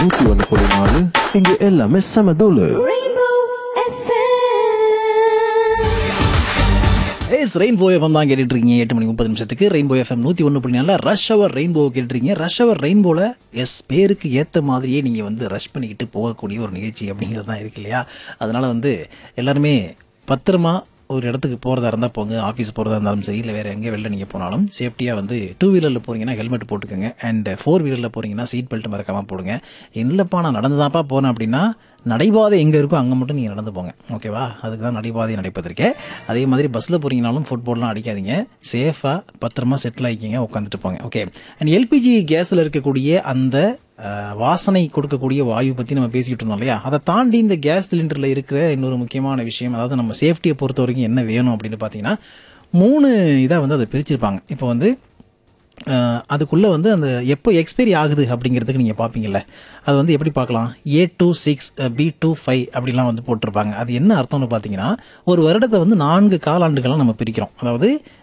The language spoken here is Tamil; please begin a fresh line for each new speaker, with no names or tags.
நூத்தி ஒன்று புள்ளி நாலு இங்க எல்லாமே செம தூளு
Rainbow FM.
ஏஸ் ரெயின்போ எஃப்எம் தான் கேட்டுட்டு இருக்கீங்க எட்டு மணி முப்பது நிமிஷத்துக்கு ரெயின்போ எஃப்எம் நூற்றி ஒன்று புள்ளி நாலில் ரஷ் அவர் ரெயின்போ கேட்டுருக்கீங்க ரஷ் அவர் ரெயின்போவில் எஸ் பேருக்கு ஏற்ற மாதிரியே நீங்கள் வந்து ரஷ் பண்ணிக்கிட்டு போகக்கூடிய ஒரு நிகழ்ச்சி அப்படிங்கிறது தான் இருக்கு இல்லையா அதனால வந்து எல்லாருமே பத்திரமா ஒரு இடத்துக்கு போகிறதா இருந்தால் போங்க ஆஃபீஸ் போகிறதா இருந்தாலும் சரி இல்லை வேறு எங்கே வெளில நீங்கள் போனாலும் சேஃப்டியாக வந்து டூ வீலரில் போகிறீங்கன்னா ஹெல்மெட் போட்டுக்கோங்க அண்ட் ஃபோர் வீலரில் போகிறீங்கன்னா சீட் பெல்ட் மறக்காமல் போடுங்க இல்லைப்பா நான் நடந்து தான்ப்பா போகிறேன் அப்படின்னா நடைபாதை எங்கே இருக்கோ அங்கே மட்டும் நீங்கள் நடந்து போங்க ஓகேவா அதுக்கு தான் நடைபாதை நடைபெற்றிருக்கு அதே மாதிரி பஸ்ஸில் போகிறீங்கனாலும் ஃபுட்பால்லாம் அடிக்காதீங்க சேஃபாக பத்திரமா செட்டில் ஆகிக்கிங்க உட்காந்துட்டு போங்க ஓகே அண்ட் எல்பிஜி கேஸில் இருக்கக்கூடிய அந்த அஹ், வாசனை கொடுக்கக்கூடிய வாயு பற்றி நம்ம பேசிக்கிட்டு இருந்தோம் இல்லையா அதை தாண்டி இந்த கேஸ் சிலிண்டரில் இருக்கிற இன்னொரு முக்கியமான விஷயம் அதாவது நம்ம சேஃப்டியை பொறுத்த வரைக்கும் என்ன வேணும் அப்படின்னு பார்த்தீங்கன்னா மூணு இதாக வந்து அதை பிரிச்சிருப்பாங்க இப்போ வந்து அஹ், அதுக்குள்ளே வந்து அந்த எப்போ எக்ஸ்பைரி ஆகுது அப்படிங்கிறதுக்கு நீங்கள் பார்ப்பீங்கல்ல அது வந்து எப்படி பார்க்கலாம் A two six B two five அப்படிலாம் வந்து போட்டிருப்பாங்க அது என்ன அர்த்தம்னு பார்த்தீங்கன்னா ஒரு வருடத்தை வந்து நான்கு காலாண்டுகளாக நம்ம பிரிக்கிறோம் அதாவது